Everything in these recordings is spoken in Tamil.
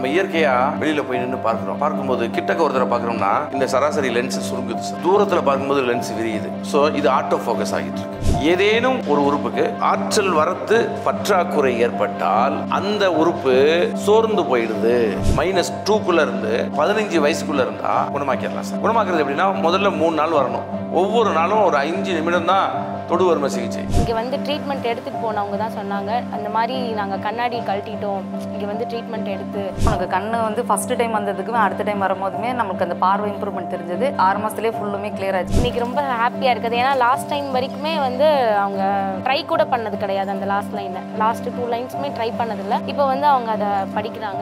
நம்ம இயற்கையா வெளியில போய் நின்று பார்க்கிறோம் பார்க்கும்போது கிட்டக்க ஒருத்தரை பார்க்கறோம்னா இந்த சராசரி லென்ஸ் சுருங்குது சார் தூரத்துல பார்க்கும்போது லென்ஸ் விரியுது ஸோ இது ஆட்டோ ஃபோக்கஸ் ஆகிட்டு இருக்கு ஏதேனும் ஒரு உறுப்புக்கு ஆற்றல் வரத்து பற்றாக்குறை ஏற்பட்டால் அந்த உறுப்பு சோர்ந்து போயிடுது மைனஸ் டூக்குள்ள இருந்து பதினஞ்சு வயசுக்குள்ள இருந்தா குணமாக்கிடலாம் சார் குணமாக்குறது எப்படின்னா முதல்ல மூணு நாள் வரணும் ஒவ்வொரு நாளும் ஒரு அஞ்சு நிமிடம் தான் தொடுவர்ம சிகிச்சை இங்கே வந்து ட்ரீட்மெண்ட் எடுத்துகிட்டு போனவங்க தான் சொன்னாங்க அந்த மாதிரி நாங்கள் கண்ணாடி கழட்டிட்டோம் இங்கே வந்து ட்ரீட்மெண்ட் எடுத்து உனக்கு கண்ணு வந்து ஃபர்ஸ்ட் டைம் வந்ததுக்குமே அடுத்த டைம் வரும்போதுமே நம்மளுக்கு அந்த பார்வை இம்ப்ரூவ்மெண்ட் தெரிஞ்சது ஆறு மாசத்துலயே ஃபுல்லுமே கிளியர் ஆச்சு இன்னைக்கு ரொம்ப ஹாப்பியாக இருக்குது ஏன்னா லாஸ்ட் டைம் வரைக்குமே வந்து அவங்க ட்ரை கூட பண்ணது கிடையாது அந்த லாஸ்ட் லைனில் லாஸ்ட் டூ லைன்ஸுமே ட்ரை பண்ணதில்லை இப்போ வந்து அவங்க அதை படிக்கிறாங்க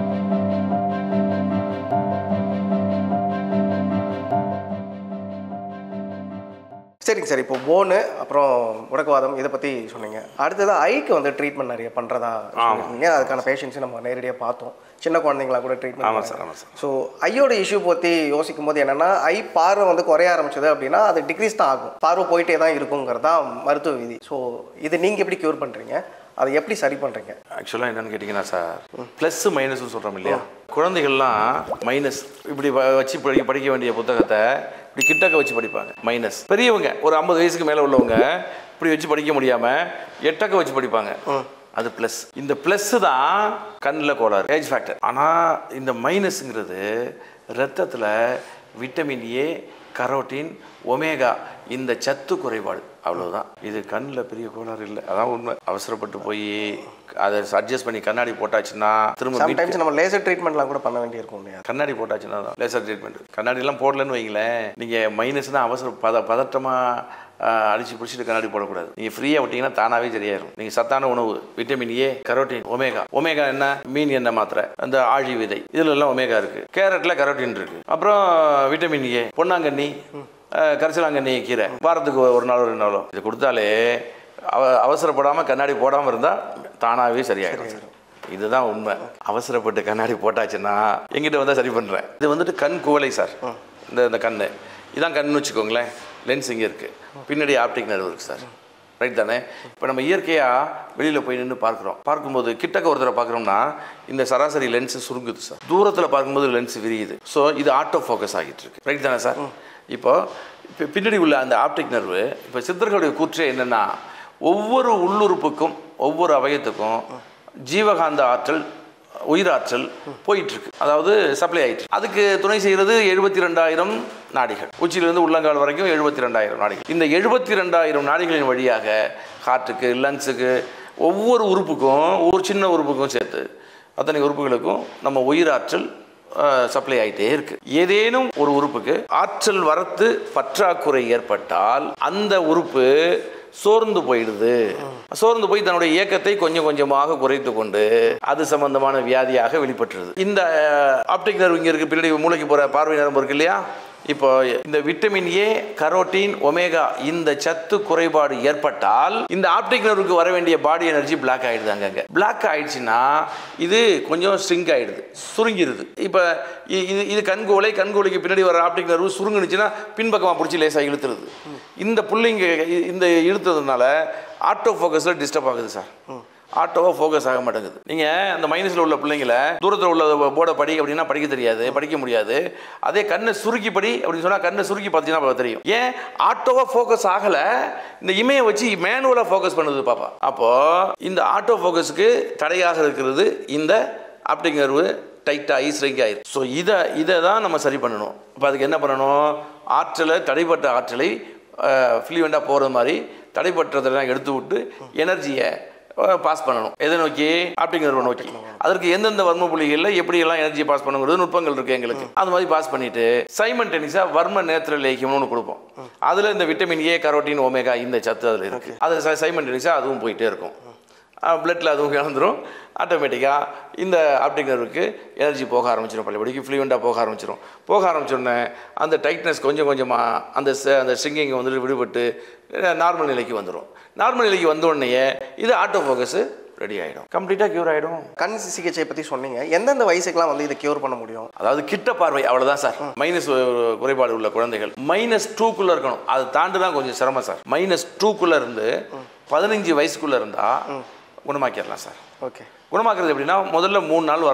சரிங்க சார் இப்போ போனு அப்புறம் முடக்குவாதம் இதை பற்றி சொன்னீங்க அடுத்தது ஐக்கு வந்து ட்ரீட்மெண்ட் நிறைய பண்ணுறதா சொல்லியிருந்தீங்க அதுக்கான பேஷண்ட்ஸும் நம்ம நேரடியாக பார்த்தோம் சின்ன குழந்தைங்களா கூட ட்ரீட்மெண்ட் ஆமாம் சார் ஆமாம் சார் ஸோ ஐயோட இஷ்யூ பற்றி யோசிக்கும் போது என்னென்னா ஐ பார்வை வந்து குறைய ஆரம்பிச்சது அப்படின்னா அது டிக்ரீஸ் தான் ஆகும் பார்வை போயிட்டே தான் இருக்குங்கிறது தான் மருத்துவ விதி ஸோ இது நீங்கள் எப்படி க்யூர் பண்ணுறீங்க அதை எப்படி சரி பண்ணுறீங்க ஆக்சுவலாக என்னன்னு கேட்டிங்கன்னா சார் ப்ளஸ் மைனஸ்னு சொல்கிறோம் இல்லையா குழந்தைகள்லாம் மைனஸ் இப்படி வ- வச்சு படிக்க படிக்க வேண்டிய புத்தகத்தை இப்படி கிட்டக்க வச்சு படிப்பாங்க மைனஸ் பெரியவங்க ஒரு ஐம்பது வயசுக்கு மேலே உள்ளவங்க இப்படி வச்சு படிக்க முடியாமல் எட்டக்க வச்சு படிப்பாங்க அது ப்ளஸ் இந்த ப்ளஸ் தான் கண்ணில் கோளாறு ஏஜ் ஃபேக்டர் ஆனால் இந்த மைனஸ்ங்கிறது ரத்தத்தில் விட்டமின் ஏ கரோட்டின் ஒமேகா இந்த சத்து குறைபாடு அவ்வளவுதான் இது கண்ணில் பெரிய கோளாறு இல்லை அதான் உண்மை அவசரப்பட்டு போய் அதை அட்ஜஸ்ட் பண்ணி கண்ணாடி போட்டாச்சுன்னா திரும்ப மீட் சம்டைம்ஸ் நம்ம லேசர் ட்ரீட்மெண்ட்லாம் கூட பண்ண வேண்டியிருக்கும் இல்லையா கண்ணாடி போட்டாச்சுன்னா தான் லேசர் ட்ரீட்மெண்ட் கண்ணாடிலாம் போடலன்னு வைங்களேன் நீங்கள் மைனஸ்னா அவசர பத பதட்டமாக அடிச்சு பிடிச்சிட்டு கண்ணாடி போடக்கூடாது நீங்கள் ஃப்ரீயாக விட்டீங்கன்னா தானாகவே சரியாயிரும் நீங்கள் சத்தான உணவு vitamin A carotene omega omega என்ன மீன் எண்ணெய் மாத்திரை அந்த ஆழி விதை இதுல எல்லாம் ஒமேகா இருக்கு கேரட்டில் கரோட்டின் இருக்கு அப்புறம் விட்டமின் ஏ பொன்னாங்கண்ணி அஹ், கரிசலாங்கண்ணி கீரை வாரத்துக்கு ஒரு நாளோ ரெண்டு நாளோ இது கொடுத்தாலே அவ அவசரப்படாமல் கண்ணாடி போடாமல் இருந்தால் தானாகவே சரியாயிடும் சார் இதுதான் உண்மை அவசரப்பட்டு கண்ணாடி போட்டாச்சுன்னா எங்கிட்ட வந்தால் சரி பண்ணுறேன் இது வந்துட்டு கண் குவளை சார் இந்த இந்த கண் இதான் கண்ணுன்னு வச்சுக்கோங்களேன் லென்ஸ் இங்கே இருக்குது பின்னாடி ஆப்டிக் நர்வ் இருக்குது சார் ரைட் தானே இப்போ நம்ம இயற்கையாக வெளியில் போய் நின்று பார்க்குறோம் பார்க்கும்போது கிட்டக்க ஒருத்தரை பார்க்குறோம்னா இந்த சராசரி லென்ஸ் சுருங்குது சார் தூரத்தில் பார்க்கும்போது லென்ஸ் விரியுது ஸோ இது ஆட்டோ ஃபோக்கஸ் ஆகிட்டு இருக்கு ரைட் தானே சார் இப்போ இப்போ பின்னாடி உள்ள அந்த ஆப்டிக் நர்வு இப்போ சித்தர்களுடைய கூற்றே என்னென்னா ஒவ்வொரு உள்ளுறுப்புக்கும் ஒவ்வொரு அவயத்துக்கும் ஜீவகாந்த ஆற்றல் உயிராற்றல் போயிட்டு இருக்கு அதாவது சப்ளை ஆயிட்டு இருக்கு. அதுக்கு துணை செய்கிறது எழுபத்தி ரெண்டாயிரம் நாடிகள் உச்சியிலிருந்து உள்ளங்கால் வரைக்கும் எழுபத்தி ரெண்டாயிரம் நாடிகள் இந்த எழுபத்தி ரெண்டாயிரம் நாடிகளின் வழியாக ஹார்ட்டுக்கு லங்ஸுக்கு ஒவ்வொரு உறுப்புக்கும் ஒவ்வொரு சின்ன உறுப்புக்கும் சேர்த்து அத்தனை உறுப்புகளுக்கும் நம்ம உயிராற்றல் சப்ளை ஆகிட்டே இருக்கு ஏதேனும் ஒரு உறுப்புக்கு ஆற்றல் வரத்து பற்றாக்குறை ஏற்பட்டால் அந்த உறுப்பு சோர்ந்து போயிடுது சோர்ந்து போய் தன்னுடைய இயக்கத்தை கொஞ்சம் கொஞ்சமாக குறைத்து கொண்டு அது சம்பந்தமான வியாதியாக வெளிப்பட்டுருது இந்த ஆப்டிக் நர்வ் இங்க இருக்கு பின்னாடி மூளைக்கு போற பார்வை நரம்பு இருக்கு இல்லையா இப்போ இந்த விட்டமின் ஏ கரோட்டின் ஒமேகா இந்த சத்து குறைபாடு ஏற்பட்டால் இந்த ஆப்டிக் நர்வுக்கு வர வேண்டிய பாடி எனர்ஜி பிளாக் ஆயிடுது அங்கங்க பிளாக் ஆயிடுச்சுன்னா இது கொஞ்சம் ஸ்ட்ரிங்க் ஆயிடுது சுருங்கிடுது இப்போ இ- இது இது கண்கோலை கண்கோலைக்கு பின்னாடி வர ஆப்டிக் நர்வு சுருங்குனுச்சுன்னா பின்பக்கமாக பிடிச்சி லேசாக இழுத்துருது இந்த புள்ளிங்க இ- இந்த இழுத்ததுனால ஆட்டோ ஃபோக்கஸில் டிஸ்டர்ப் ஆகுது சார் ஆட்டோவாக ஃபோக்கஸ் ஆக மாட்டேங்குது நீங்கள் அந்த மைனஸில் உள்ள பிள்ளைங்களை தூரத்தில் உள்ள போர்டை படி அப்படின்னா படிக்க தெரியாது படிக்க முடியாது அதே கண்ணை சுருக்கி படி அப்படின்னு சொன்னால் கண்ணை சுருக்கி பார்த்தீங்கன்னா அப்ப தெரியும் ஏன் ஆட்டோவாக ஃபோக்கஸ் ஆகலை இந்த இமையை வச்சு மேனுவலாக ஃபோக்கஸ் பண்ணுது பாப்பா அப்போது இந்த ஆட்டோ ஃபோக்கஸுக்கு தடையாக இருக்கிறது இந்த ஆப்டிக் நர்வு டைட்டாகி ஸ்ட்ரைக் ஆயிரும் ஸோ இதை இதை தான் நம்ம சரி பண்ணணும் இப்போ அதுக்கு என்ன பண்ணணும் ஆற்றலை தடைப்பட்ட ஆற்றலை ஃப்ளூவெண்ட்டாக போகிற மாதிரி தடைப்பட்டதெல்லாம் எடுத்து விட்டு எனர்ஜியை பாஸ் பண்ணணும் எதை நோக்கி ஆப்டிக் நர்வை நோக்கி அதற்கு எந்தெந்த வர்ம புள்ளிகளில் எப்படியெல்லாம் எனர்ஜி பாஸ் பண்ணுங்கிறது நுட்பங்கள் இருக்குது எங்களுக்கு அது மாதிரி பாஸ் பண்ணிட்டு சைமன் டெனிஸாக வர்ம நேத்திர லேகியம்னு ஒன்று கொடுப்போம் அதில் இந்த விட்டமின் ஏ கரோட்டின் ஒமேகா இந்த சத்து அதில் இருக்குது அது சைமன் டெனிஸாக அதுவும் போயிட்டே இருக்கும் பிளட்டில் அதுவும் கலந்துரும் ஆட்டோமேட்டிக்காக இந்த ஆப்டிக் நர்வுக்கு எனர்ஜி போக ஆரம்பிச்சிடும் பள்ளிப்படிக்கு ஃப்ளூவெண்ட்டாக போக ஆரம்பிச்சிடும் போக ஆரம்பிச்சோடனே அந்த டைட்னஸ் கொஞ்சம் கொஞ்சமாக அந்த ச- அந்த ஸ்ட்ரிங்கிங் வந்துட்டு விடுபட்டு நார்மல் நிலைக்கு வந்துடும் நார்மல் நிலைக்கு வந்த உடனேயே இது ஆட்டோ ஃபோக்கஸு ரெடி ஆகிடும் கம்ப்ளீட்டாக க்யூர் ஆகிடும் கண் சிகிச்சை பற்றி சொன்னீங்க எந்தெந்த வயசுக்கெல்லாம் வந்து இதை கியூர் பண்ண முடியும் அதாவது கிட்ட பார்வை அவ்வளவுதான் சார் மைனஸ் குறைபாடு உள்ள குழந்தைகள் மைனஸ் டூக்குள்ள இருக்கணும் அது தாண்டுனா கொஞ்சம் சிரமம் சார் மைனஸ் டூக்குள்ள இருந்து பதினஞ்சு வயசுக்குள்ள இருந்தா குணமாக்கிடலாம் சார் ஓகே குணமாக்குறது எப்படின்னா முதல்ல மூணு நாள் வரணும்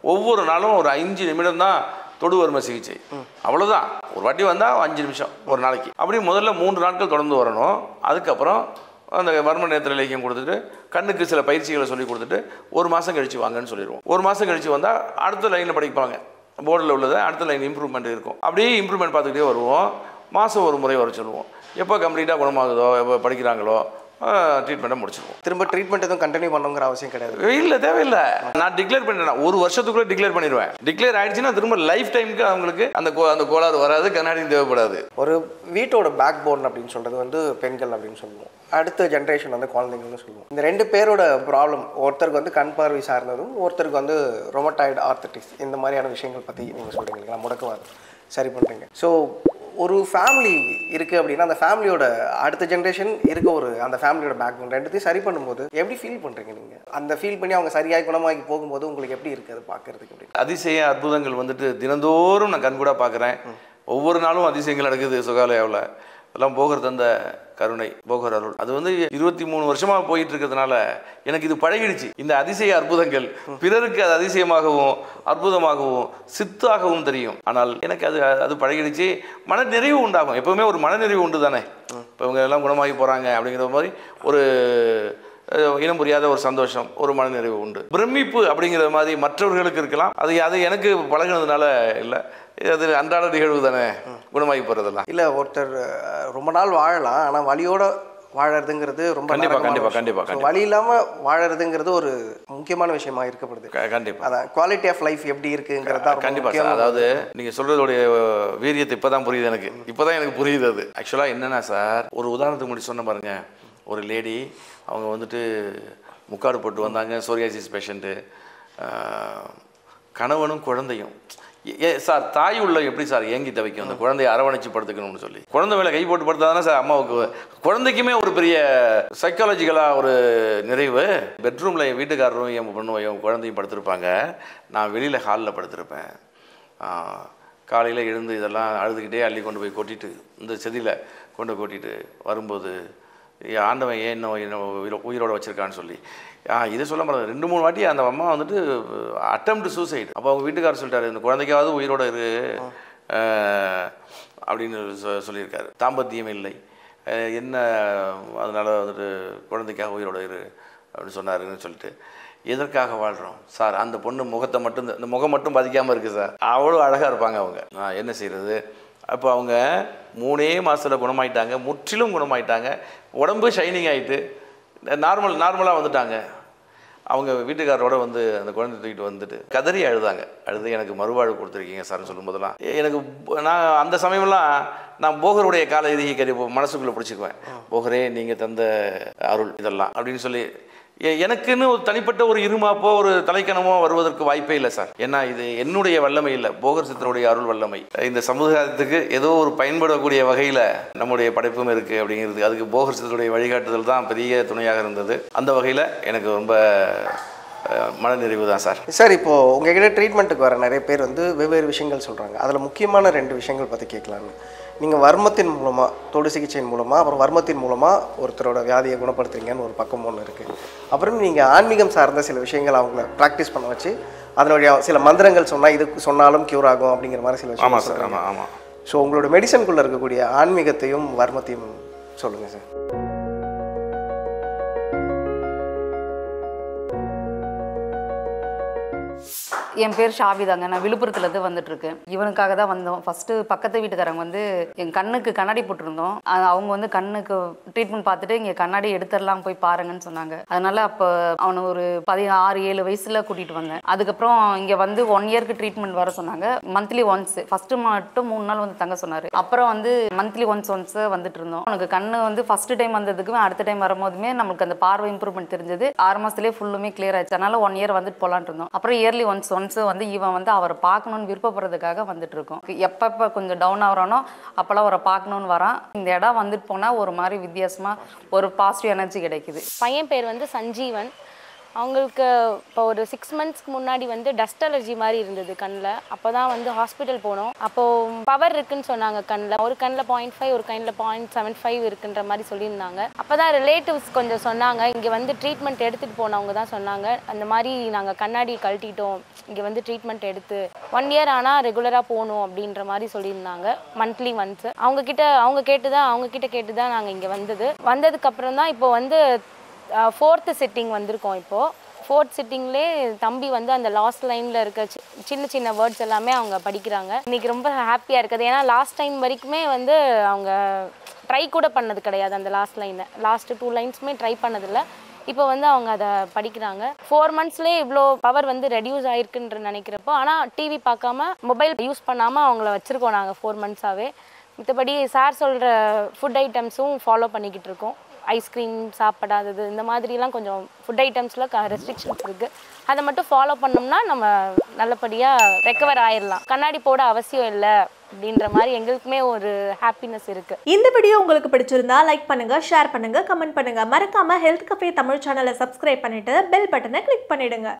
ஒவ்வொரு நாளும் ஒரு அஞ்சு நிமிடம் தான் தொடு வரும சிகிச்சை அவ்வளோதான் ஒரு வாட்டி வந்தால் அஞ்சு நிமிஷம் ஒரு நாளைக்கு அப்படி முதல்ல மூன்று நாட்கள் தொடர்ந்து வரணும் அதுக்கப்புறம் அந்த வர்ம நேத்திர இலக்கியம் கொடுத்துட்டு கண்ணுக்கு சில பயிற்சிகளை சொல்லி கொடுத்துட்டு ஒரு மாதம் கழிச்சு வாங்கன்னு சொல்லிடுவோம் ஒரு மாதம் கழிச்சு வந்தால் அடுத்த லைனில் படிப்பாங்க போர்டில் உள்ளதை அடுத்த லைன் இம்ப்ரூவ்மெண்ட் இருக்கும் அப்படியே இம்ப்ரூவ்மெண்ட் பார்த்துக்கிட்டே வருவோம் மாதம் ஒரு முறை வர சொல்லுவோம் எப்போ கம்ப்ளீட்டாக குணமாகுதோ எப்போ படிக்கிறாங்களோ ட்ரீட்மெண்ட்டை முடிச்சிருவோம் திரும்ப ட்ரீட்மெண்ட் எதுவும் கண்டினியூ பண்ணுங்கிற அவசியம் கிடையாது இல்லை தேவையில்லை நான் டிக்ளேர் பண்ணிட்டேன் ஒரு வருஷத்துக்குள்ளே டிக்ளேர் பண்ணிடுவேன் டிக்ளேர் ஆயிடுச்சுன்னா திரும்ப லைஃப் டைமுக்கு அவங்களுக்கு அந்த கோ அந்த கோளாறு வராது கண்ணாடியும் தேவைப்படாது ஒரு வீட்டோட பேக் போன் அப்படின்னு சொல்றது வந்து பெண்கள் அப்படின்னு சொல்லுவோம் அடுத்த ஜென்ரேஷன் வந்து குழந்தைங்கள்னு சொல்லுவோம் இந்த ரெண்டு பேரோட ப்ராப்ளம் ஒருத்தருக்கு வந்து கண் பார்வை சார்ந்ததும் ஒருத்தருக்கு வந்து ரொமட்டாய்டு ஆர்த்தட்டிஸ் இந்த மாதிரியான விஷயங்கள் பற்றி நீங்கள் சொல்கிறீங்க இல்லைங்களா முடக்குவாதம் சரி பண்ணுறீங்க ஸோ ஒரு ஃபேமிலி இருக்குது அப்படின்னா அந்த ஃபேமிலியோட அடுத்த ஜென்ரேஷன் இருக்க ஒரு அந்த ஃபேமிலியோட பேக் போன் ரெண்டுத்தையும் சரி பண்ணும்போது எப்படி ஃபீல் பண்ணுறீங்க நீங்கள் அந்த ஃபீல் பண்ணி அவங்க சரியாகி குணமாகி போகும்போது உங்களுக்கு எப்படி இருக்குது அது பார்க்கறதுக்கு அப்படின்னு அதிசய அற்புதங்கள் வந்துட்டு தினந்தோறும் நான் கண்கூடாக பார்க்குறேன் ஒவ்வொரு நாளும் அதிசயங்கள் நடக்குது சுகாலயாவில் எல்லாம் போகர் தந்த கருணை போகர் அருள் அது வந்து இருபத்தி மூணு வருஷமாக போயிட்டு இருக்கிறதுனால எனக்கு இது பழகிடுச்சு இந்த அதிசய அற்புதங்கள் பிறருக்கு அது அதிசயமாகவும் அற்புதமாகவும் சித்தாகவும் தெரியும் ஆனால் எனக்கு அது அது பழகிடுச்சு மன நிறைவு உண்டாகும் எப்பவுமே ஒரு மனநிறைவு உண்டு தானே இப்போ இவங்க எல்லாம் குணமாகி போகிறாங்க அப்படிங்கிற மாதிரி ஒரு அஹ் இனம் புரியாத ஒரு சந்தோஷம் ஒரு மனநிறைவு உண்டு பிரமிப்பு அப்படிங்கிற மாதிரி மற்றவர்களுக்கு இருக்கலாம் அது அது எனக்கு பழகினதுனால இல்லை அது அன்றாட நிகழ்வு தானே குணமாகி போகிறதெல்லாம் இல்லை ஒருத்தர் அஹ், ரொம்ப நாள் வாழலாம் ஆனால் வலியோட வாழறதுங்கிறது ரொம்ப கண்டிப்பா, நரகமான கண்டிப்பா, விஷயம். கண்டிப்பா, So, கண்டிப்பா. வலி இல்லாமல் வாழறதுங்கிறது ஒரு முக்கியமான விஷயமா இருக்கப்படுது க- கண்டிப்பா அதான் குவாலிட்டி ஆஃப் லைஃப் எப்படி இருக்குங்கிறது தான் ரொம்ப கண்டிப்பா முக்கியம். சார் அதாவது நீங்க சொல்றதோடைய வீரியத்தை இப்பதான் புரியுது எனக்கு இப்பதான் எனக்கு புரியுது அது ஆக்சுவலா என்னன்னா சார் ஒரு உதாரணத்துக்கு முன்னாடி சொன்ன பாருங்க ஒரு லேடி அவங்க வந்துட்டு முக்காடு போட்டு வந்தாங்க சோரியாசிஸ் பேஷண்ட்டு கணவனும் குழந்தையும் ஏ- ஏ சார் தாய் உள்ள எப்படி சார் ஏங்கி தவிக்கும் அந்த குழந்தைய அரவணைச்சு படுத்துக்கணும்னு சொல்லி குழந்தை மேலே கை போட்டு படுத்தாதானே சார் அம்மாவுக்கு குழந்தைக்குமே ஒரு பெரிய சைக்காலஜிக்கலாக ஒரு நிறைவு பெட்ரூமில் என் வீட்டுக்காரரும் என் பொண்ணும் என் குழந்தையும் படுத்திருப்பாங்க நான் வெளியில் ஹாலில் படுத்திருப்பேன் காலையில் எழுந்து இதெல்லாம் அழுதுகிட்டே அள்ளி கொண்டு போய் கொட்டிட்டு இந்த செதியில் கொண்டு போய் கொட்டிட்டு வரும்போது ஏ, ஆண்டவன் ஏன் இன்னும் என்ன உயிரோ- உயிரோட வச்சிருக்கான்னு சொல்லி ஆ இதை சொல்ல முடியாது ரெண்டு மூணு வாட்டி அந்த அம்மா வந்துட்டு அட்டம்ப்ட் சூசைடு அப்போ அவங்க வீட்டுக்காரர் சொல்லிட்டாரு இந்த குழந்தைக்காவது உயிரோட இரு அஹ், அப்படின்னு சொ- சொல்லியிருக்காரு தாம்பத்தியம் இல்லை அஹ், என்ன அதனால் வந்துட்டு குழந்தைக்காக உயிரோட இரு அப்படின்னு சொன்னாருன்னு சொல்லிட்டு எதற்காக வாழ்கிறோம் சார் அந்த பொண்ணு முகத்தை மட்டும் இந்த முகம் மட்டும் பாதிக்காமல் இருக்குது சார் அவ்வளோ அழகாக இருப்பாங்க அவங்க நான் என்ன செய்கிறது அப்போ அவங்க மூணே மாதத்தில் குணமாயிட்டாங்க முற்றிலும் குணமாயிட்டாங்க உடம்பு ஷைனிங் ஆகிட்டு நார்மல் நார்மலாக வந்துட்டாங்க அவங்க வீட்டுக்காரரோட வந்து அந்த குழந்தை தூக்கிட்டு வந்துட்டு கதறி அழுதாங்க அழுது எனக்கு மறுவாழ்வு கொடுத்துருக்கீங்க சார்னு சொல்லும்போதெல்லாம் எ- எனக்கு ப- நான் அந்த சமயமெல்லாம் நான் போகருடைய கால இறுகி கறி மனசுக்குள்ளே பிடிச்சிக்குவேன் போகரே நீங்கள் தந்த அருள் இதெல்லாம் அப்படின்னு சொல்லி எ- எனக்குன்னு ஒரு தனிப்பட்ட ஒரு இருமாப்போ ஒரு தலைக்கணமோ வருவதற்கு வாய்ப்பே இல்லை சார் ஏன்னா இது என்னுடைய வல்லமை இல்லை போகர் சித்தனுடைய அருள் வல்லமை இந்த சமுதாயத்துக்கு ஏதோ ஒரு பயன்படக்கூடிய வகையில் நம்முடைய படைப்பும் இருக்குது அப்படிங்கிறது அதுக்கு போகர் சித்தனுடைய வழிகாட்டுதல் தான் பெரிய துணையாக இருந்தது அந்த வகையில் எனக்கு ரொம்ப அஹ், மனநிறைவு தான் சார் சார் இப்போ உங்ககிட்ட ட்ரீட்மெண்ட்டுக்கு வர நிறைய பேர் வந்து வெவ்வேறு விஷயங்கள் சொல்கிறாங்க அதில் முக்கியமான ரெண்டு விஷயங்கள் பற்றி கேட்கலான்னு நீங்கள் வர்மத்தின் மூலமாக தொடு சிகிச்சையின் மூலமாக அப்புறம் வர்மத்தின் மூலமாக ஒருத்தரோட வியாதியை குணப்படுத்துறீங்கன்னு ஒரு பக்கம் ஒன்று இருக்குது அப்புறம் நீங்கள் ஆன்மீகம் சார்ந்த சில விஷயங்கள் அவங்கள ப்ராக்டிஸ் பண்ண வச்சு அதனுடைய சில மந்திரங்கள் சொன்னால் இது சொன்னாலும் க்யூர் ஆகும் அப்படிங்கிற மாதிரி சில ஆமாம் விஷயம் சார் ஆமாம் ஆமாம் ஸோ உங்களோட மெடிசனுக்குள்ளே இருக்கக்கூடிய ஆன்மீகத்தையும் வர்மத்தையும் சொல்லுங்கள் சார் என் பேர் ஷாபிதாங்க நான் விழுப்புரத்துலேருந்து வந்துட்டு இருக்கேன் இவனுக்காக தான் வந்தோம் ஃபர்ஸ்ட் பக்கத்து வீட்டுக்காரங்க வந்து என் கண்ணுக்கு கண்ணாடி போட்டிருந்தோம் அது அவங்க வந்து கண்ணுக்கு ட்ரீட்மெண்ட் பார்த்துட்டு இங்கே கண்ணாடி எடுத்துடலாம் போய் பாருங்கன்னு சொன்னாங்க அதனால அப்போ அவனை ஒரு பதினாறு ஏழு வயசுல கூட்டிட்டு வந்தேன் அதுக்கப்புறம் இங்கே வந்து ஒன் இயர்க்கு ட்ரீட்மெண்ட் வர சொன்னாங்க மந்த்லி ஒன்ஸ் ஃபர்ஸ்ட் மட்டும் மூணு நாள் வந்து தங்க சொன்னார் அப்புறம் வந்து மந்த்லி ஒன்ஸ் ஒன்ஸ் வந்துட்டு இருந்தோம் அவனுக்கு கண்ணு வந்து ஃபர்ஸ்ட் டைம் வந்ததுக்குமே அடுத்த டைம் வரும்போதுமே நம்மளுக்கு அந்த பார்வை இம்ப்ரூவ்மெண்ட் தெரிஞ்சது ஆறு மாசத்துலேயே ஃபுல்லுமே கிளியர் ஆயிடுச்சு அதனால ஒன் இயர் வந்துட்டு போலான்னு இருந்தோம் அப்புறம் இயர்லி ஒன்ஸ் ஒன்ஸ் வந்து இவன் வந்து அவரை பார்க்கணும்னு விருப்பப்படுறதுக்காக வந்துட்டு இருக்கோம் எப்பப்போ கொஞ்சம் டவுன் ஆகிறானோ அப்போல்லாம் அவரை பார்க்கணும்னு வரான் இந்த இடம் வந்துட்டு போனால் ஒரு மாதிரி வித்தியாசமா ஒரு பாசிட்டிவ் எனர்ஜி கிடைக்குது பையன் பேர் வந்து சஞ்சீவன் அவங்களுக்கு இப்போ ஒரு சிக்ஸ் மந்த்ஸ்க்கு முன்னாடி வந்து டஸ்ட் அலர்ஜி மாதிரி இருந்தது கண்ணில் அப்போ தான் வந்து ஹாஸ்பிட்டல் போனோம் அப்போது பவர் இருக்குன்னு சொன்னாங்க கண்ணில் ஒரு கண்ணில் பாயிண்ட் ஃபைவ் ஒரு கண்ணில் பாயிண்ட் செவன் ஃபைவ் இருக்குன்ற மாதிரி சொல்லியிருந்தாங்க அப்போ தான் ரிலேட்டிவ்ஸ் கொஞ்சம் சொன்னாங்க இங்கே வந்து ட்ரீட்மெண்ட் எடுத்துகிட்டு போனவங்க தான் சொன்னாங்க அந்த மாதிரி நாங்கள் கண்ணாடி கழட்டிட்டோம் இங்கே வந்து ட்ரீட்மெண்ட் எடுத்து ஒன் இயர் ஆனால் ரெகுலராக போகணும் அப்படின்ற மாதிரி சொல்லியிருந்தாங்க மந்த்லி ஒன்ஸ் அவங்க கிட்ட அவங்க கேட்டு தான் அவங்க கிட்ட கேட்டு தான் நாங்கள் இங்கே வந்தது வந்ததுக்கப்புறம் தான் இப்போ வந்து ஃபோர்த்து சிட்டிங் வந்திருக்கோம் இப்போது ஃபோர்த் சிட்டிங்லேயே தம்பி வந்து அந்த லாஸ்ட் லைனில் இருக்க சி- சின்ன சின்ன வேர்ட்ஸ் எல்லாமே அவங்க படிக்கிறாங்க இன்னைக்கு ரொம்ப ஹாப்பியாக இருக்குது ஏன்னா லாஸ்ட் டைம் வரைக்குமே வந்து அவங்க ட்ரை கூட பண்ணது கிடையாது அந்த லாஸ்ட் லைனை லாஸ்ட்டு டூ லைன்ஸுமே ட்ரை பண்ணதில்லை இப்போ வந்து அவங்க அதை படிக்கிறாங்க ஃபோர் மந்த்ஸ்லேயே இவ்வளோ பவர் வந்து ரெடியூஸ் ஆயிருக்குன்ற நினைக்கிறப்போ ஆனால் டிவி பார்க்காம மொபைல் யூஸ் பண்ணாமல் அவங்கள வச்சுருக்கோம் நாங்கள் ஃபோர் மந்த்ஸாகவே மித்தபடி சார் சொல்கிற ஃபுட் ஐட்டம்ஸும் ஃபாலோ பண்ணிக்கிட்டு இருக்கோம் ஐஸ்கிரீம் சாப்பிடாதது இந்த மாதிரிலாம் கொஞ்சம் ஃபுட் ஐட்டம்ஸில் ரெஸ்ட்ரிக்ஷன்ஸ் இருக்குது அதை மட்டும் ஃபாலோ பண்ணோம்னா நம்ம நல்லபடியாக ரெக்கவர் ஆயிடலாம் கண்ணாடி போட அவசியம் இல்லை அப்படின்ற மாதிரி எங்களுக்குமே ஒரு ஹாப்பினஸ் இருக்குது இந்த வீடியோ உங்களுக்கு பிடிச்சிருந்தா லைக் பண்ணுங்க ஷேர் பண்ணுங்க கமெண்ட் பண்ணுங்க மறக்காம ஹெல்த் கஃபே தமிழ் சேனலை சப்ஸ்கிரைப் பண்ணிட்டு பெல் பட்டனை கிளிக் பண்ணிடுங்க